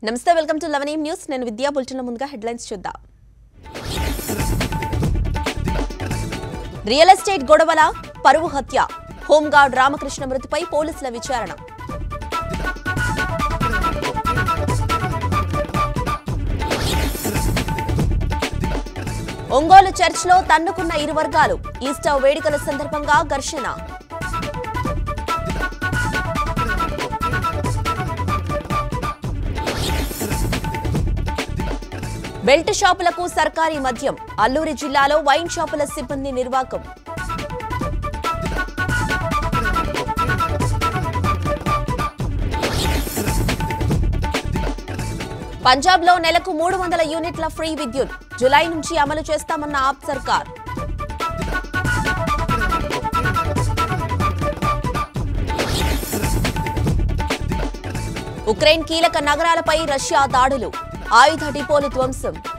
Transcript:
నమస్తే welcome to eleven news నేను విద్యా బులెటిన్ల ముందుగా హెడ్లైన్స్ చూద్దాం రియల్ ఎస్టేట్ గొడవల పరువు హత్య హోంగార్డ్ రామకృష్ణ మృతిపై పోలీసుల విచారణ ఒంగోలు చర్చ్లో తన్నుకున్న ఇరు వర్గాలు ఈస్టర్ వేడుకల సందర్భంగా ఘర్షణ బెల్ట్ షాపులకు సర్కారీ మద్యం అల్లూరి జిల్లాలో వైన్ షాపుల సిబ్బంది నిర్వాకం పంజాబ్లో నెలకు మూడు వందల యూనిట్ల ఫ్రీ విద్యుత్ జులై నుంచి అమలు చేస్తామన్న ఆప్ సర్కార్ ఉక్రెయిన్ కీలక నగరాలపై రష్యా దాడులు ఆయుధ డిపోలు ధ్వంసం